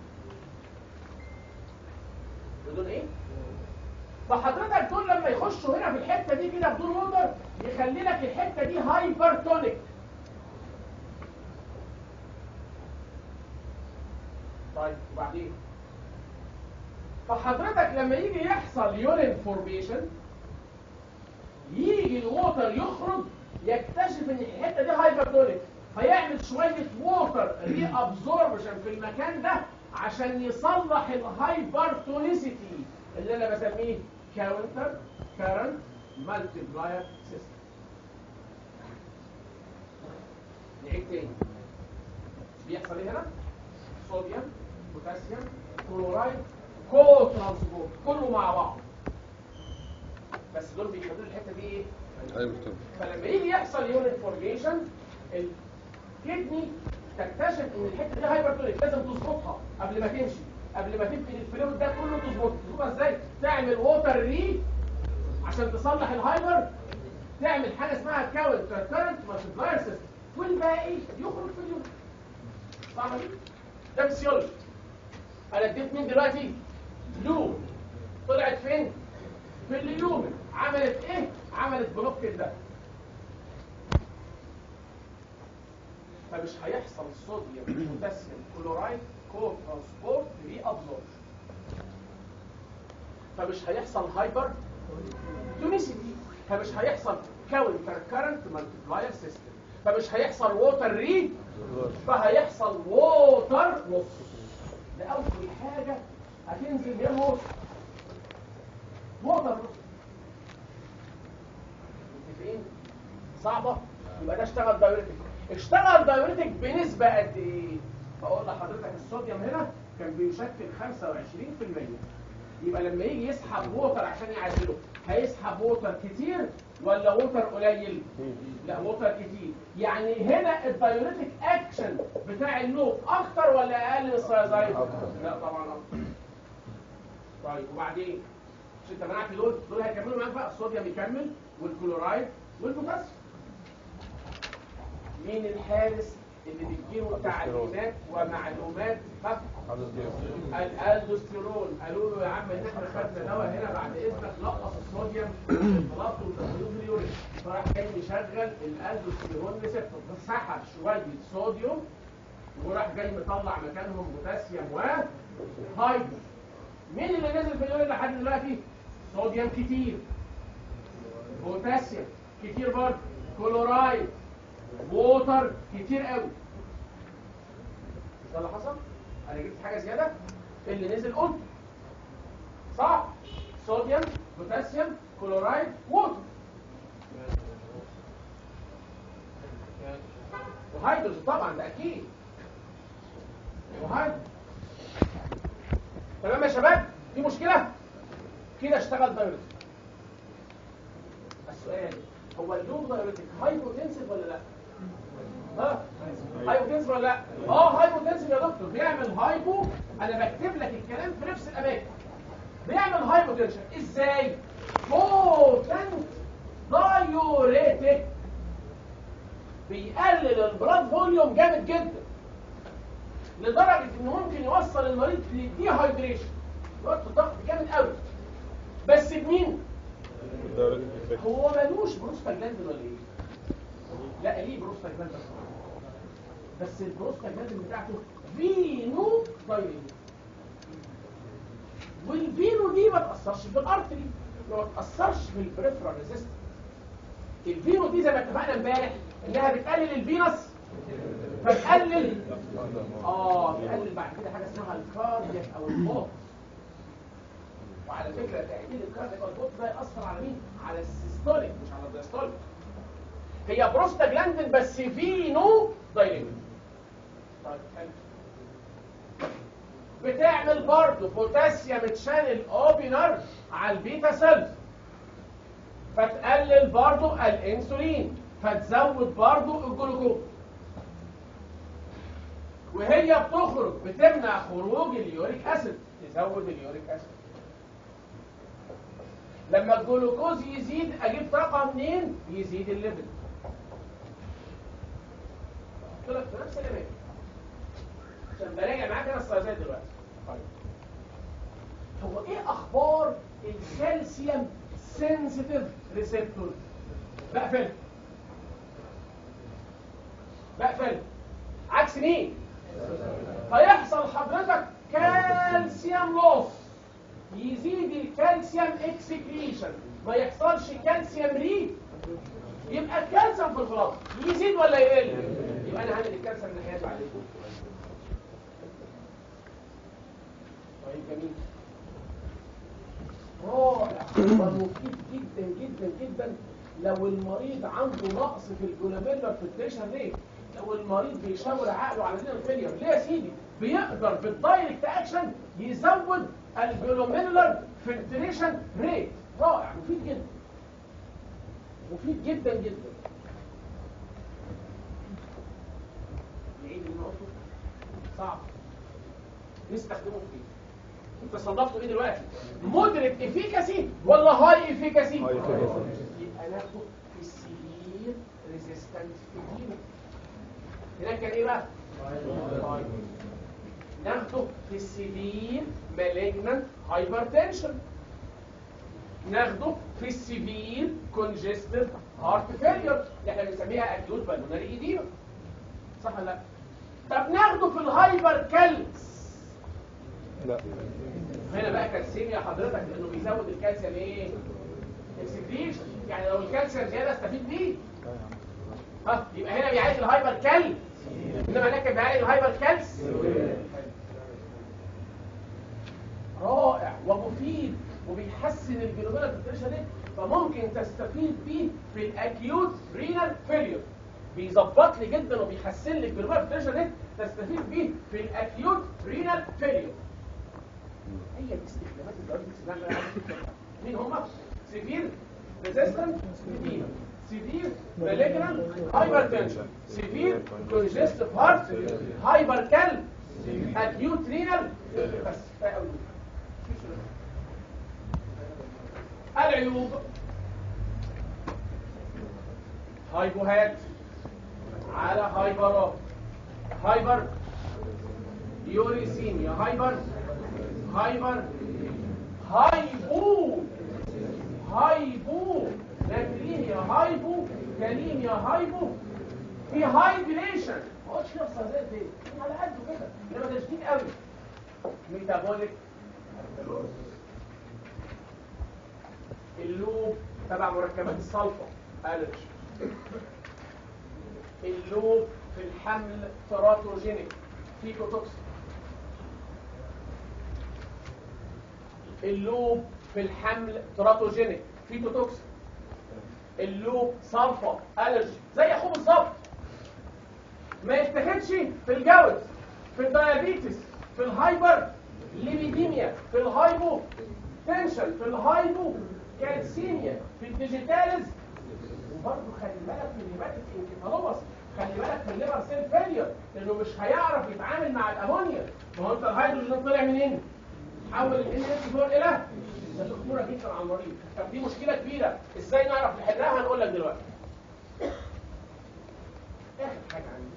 بدون ايه فحضرتك دول لما يخشوا هنا في الحته دي كده بدون ووتر يخلي لك الحته دي هايبرتونيك طيب وبعدين فحضرتك لما يجي يحصل يورين فورميشن يجي الووتر يخرج يكتشف ان الحته دي هايبرتونيك فيعمل شويه ووتر ري ابزوربشن في المكان ده عشان يصلح الهايبرتونيسيتي اللي انا بسميه كاونتر كارنت مالتيبلاير سيستم نعيد تاني بيحصل ايه هنا صوديوم بوتاسيوم كلورايد كو ترانسبورت كله مع بعض بس دول بيخلوا الحته دي ايه ايوه طبعا فلما يجي يحصل يونت فورميشن الكدني تكتشف ان الحته دي هايبرتونيك لازم تظبطها قبل ما تمشي قبل ما تنقل الفلويد ده كله تظبطه تظبطها ازاي تعمل ووتر ري عشان تصلح الهايبر تعمل حاجه اسمها كاونتر كارنت مالتيبلاير سيستم والباقي يخرج في اليوم صح دي ده فسيولوجي انا اديت مين دلوقتي لو طلعت فين في اليومن عملت ايه عملت بلوك ده فمش هيحصل صوديوم بوتاسيوم كلورايد كو ترانسبورت ري ابزوربشن فمش هيحصل هايبر تونيسيتي فمش هيحصل كاونتر كارنت مالتيبلاير سيستم فمش هيحصل ووتر ري فهيحصل ووتر نص ده اول حاجه هتنزل منه ووتر نص متفقين صعبه يبقى ده اشتغل دايوريتك اشتغل دايوريتك بنسبه قد ايه بقول لحضرتك الصوديوم هنا كان بيشكل 25% يبقى لما يجي يسحب ووتر عشان يعدله هيسحب ووتر كتير ولا ووتر قليل لا ووتر كتير يعني هنا الدايوريتك اكشن بتاع اللوب اكتر ولا اقل من السيازايد لا طبعا اكتر طيب وبعدين مش انت منعت دول دول هيكملوا معاك بقى الصوديوم يكمل والكلورايد والبوتاسيوم مين الحارس اللي بيديله تعليمات ومعلومات خف الالدوستيرون قالوا له يا عم ان احنا خدنا دواء هنا بعد اذنك نقص الصوديوم خلاص وتخليه في اليورين فراح جاي مشغل الالدوستيرون ريسبتور سحب شويه صوديوم وراح جاي مطلع مكانهم بوتاسيوم وهايدروجين مين اللي نزل في اليورين لحد دلوقتي صوديوم كتير بوتاسيوم كتير برضه كلورايد ووتر كتير قوي ده اللي حصل انا جبت حاجه زياده اللي نزل قلت صح صوديوم بوتاسيوم كلورايد ووتر وهيدروجين طبعا ده اكيد وهيدروجين تمام يا شباب في مشكله كده اشتغل دايركت السؤال هو اللوب دايركت هايبوتنسيف ولا لا ها هايبوتنسيف ولا لا اه هايبوتنسيف يا دكتور بيعمل هايبو انا بكتب لك الكلام في نفس الاماكن بيعمل هايبوتنشن ازاي بوتنت دايوريتك بيقلل البلاد فوليوم جامد جدا لدرجه انه ممكن يوصل المريض للديهايدريشن يوصل الضغط جامد قوي بس بمين هو ملوش بروستاجلاندين ولا ايه لا ليه بروستاجلاندين بس البروستاجلاندين بتاعته فينو دايريت والفينو دي ما تاثرش في الارتري ما تاثرش في البريفرال ريزيستنس الفينو دي زي ما اتفقنا امبارح انها بتقلل الفينس فتقلل اه تقلل بعد كده حاجه اسمها الكاردياك او البوت وعلى فكره تقليل الكاردياك او البوت ده ياثر على مين؟ على السيستوليك مش على الدايستوليك هي بروستاجلاندين بس فينو دايركت طيب حلو بتعمل برضه بوتاسيوم تشانل اوبنر على البيتا سيلز فتقلل برضه الانسولين فتزود برضه الجلوكوز وهي بتخرج بتمنع خروج اليوريك اسيد تزود اليوريك اسيد لما الجلوكوز يزيد اجيب طاقه منين يزيد الليفل قلت لك في نفس الاماكن عشان براجع معاك انا السلايدات دلوقتي طيب هو ايه اخبار الكالسيوم سنسيتيف ريسبتور بقفل بقفل عكس مين هيحصل حضرتك كالسيوم لوس يزيد الكالسيوم اكسكريشن ما يحصلش كالسيوم ري يبقى الكالسيوم في الخلاط يزيد ولا يقل يبقى انا هنقل الكالسيوم من حياتي عليكم طيب جميل رائع ومفيد جدا جدا جدا لو المريض عنده نقص في الجلوميرولار فلتريشن ريت لو المريض بيشاور عقله على لينر فيلير ليه يا سيدي بيقدر بالدايركت اكشن يزود الجلوميرولار فلتريشن ريت رائع مفيد جدا مفيد جدا جدا نعيد النقطه صعب نستخدمه في ايه انت صنفته ايه دلوقتي مودريت افيكاسي ولا هاي افيكاسي يبقى ناخده في السيفير ريزيستنت فيتينا هناك كان ايه بقى ناخده في السيفير مالجنانت هايبرتنشن ناخده في السيفير كونجستيف هارت فيلير اللي احنا بنسميها اكيوت بالمونري ايديما صح ولا لا طب ناخده في الهايبر كالكس لا هنا بقى كالسيميا حضرتك لانه بيزود الكالسيوم ايه اكسكريشن يعني لو الكالسيوم زياده استفيد بيه ها يبقى هنا بيعالج الهايبر كال انما هناك بيعالج الهايبر كالس رائع ومفيد وبيحسن الجلوبيلار فلتريشن ريت فممكن تستفيد بيه في الاكيوت رينال فيلير بيظبط لي جدا وبيحسن لي الجلوبيلار فلتريشن ريت تستفيد بيه في الاكيوت رينال فيلير هي دي استخدامات الدواء مين هم سيفير ريزيستنت سيفير سيفير مالجنان هايبرتنشن سيفير كونجستيف هارت هايبر كال اكيوت رينال بس كفايه قوي العيوب هايبوهات على هايبرات هايبر يوريسيميا هايبر هايبر هايبو هايبو ناتريميا هايبو كاليميا هايبو في هايبريشن ما قلتش كده الصيدليه دي على قده كده انما ده شديد قوي ميتابوليك اللوب تبع مركبات الصلفه الرج اللوب في الحمل تراتوجينيك فيكوتوكسيك اللوب في الحمل تراتوجينيك فيتوتوكسيك اللوب صلفة ألرجي زي أخوه بالظبط ما يتاخدش في الجوز في الديابيتس في الهايبر ليبيديميا في الهايبو تنشن في الهايبو كالسيميا في الديجيتاليز وبرضه خلي بالك من هيباتيك انكفالوباس خلي بالك من الليفر سيل فيلير لانه مش هيعرف يتعامل مع الامونيا ما هو انت الهيدروجين طلع منين؟ حول ال NH دول الى ده خطوره جدا على المريض طب دي مشكله كبيره ازاي نعرف نحلها هنقول لك دلوقتي اخر حاجه عندي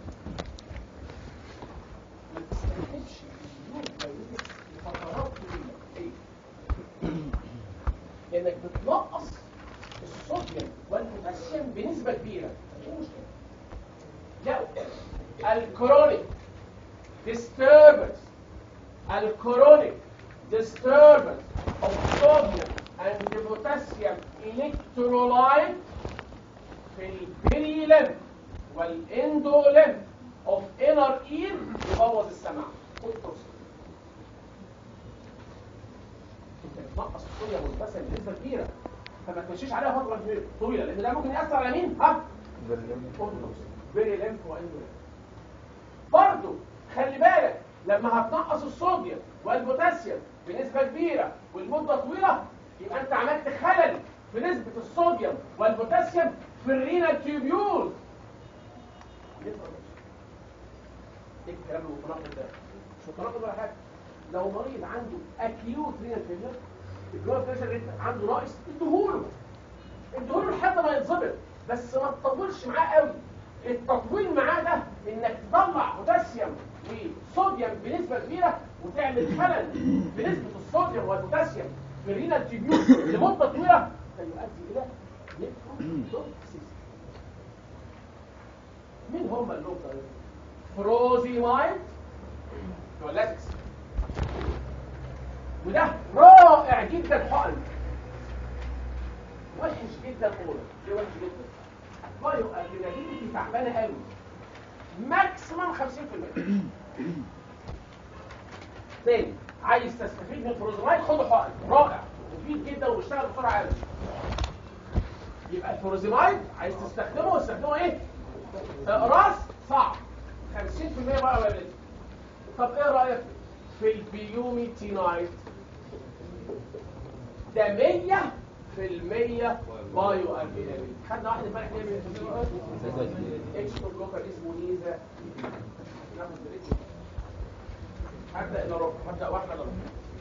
ما تستخدمش اليوم كويس لفترات طويله ايه لانك بتنقص الصوديوم والبوتاسيوم بنسبه كبيره ايه المشكله لا الكرونيك disturbance الكرونيك disturbance of sodium and potassium electrolyte في البريلين والاندولين اوف انر اير يبوظ السمع خد فرصه انت بتنقص الصوديوم والبوتاسيوم بنسبه كبيره فما تمشيش عليها فتره كبيرة- طويله لان ده ممكن ياثر على مين؟ ها؟ فيري ليمف واندوليمف برضه خلي بالك لما هتنقص الصوديوم والبوتاسيوم بنسبه كبيره والمده طويله يبقى انت عملت خلل في نسبه الصوديوم والبوتاسيوم في الرينال تيوبيول ايه الكلام المتناقض ده مش متناقض ولا حاجه لو مريض عنده اكيوت رينال فيلر البلاد بريشر عنده ناقص اديهوله اديهوله لحد ما يتظبط بس ما تطولش معاه قوي التطويل معاه ده انك تطلع بوتاسيوم وصوديوم بنسبه كبيره وتعمل خلل بنسبه الصوديوم والبوتاسيوم في الرينال تيبيول لمده طويله فيؤدي الى نيفروتوكسيس مين هم اللوب فروزيمايد ولاتكس وده رائع جدا حقن وحش جدا اولى ليه وحش جدا بايو ادرينالين تعبانه قوي ماكسيمم 50% تاني عايز تستفيد من الفروزمايد خده حقن رائع مفيد جدا وبيشتغل بسرعه قوي يبقى الفروزمايد عايز تستخدمه استخدمه ايه راس صعب 50% بقى ولا لسه طب ايه رايك في البيوميتينايد ده 100 في المية بايو ادرينالين خدنا واحد امبارح 100 اتش بلوكر اسمه نيزا ناخد بريك هبدا الا ربع هبدا واحده الا ربع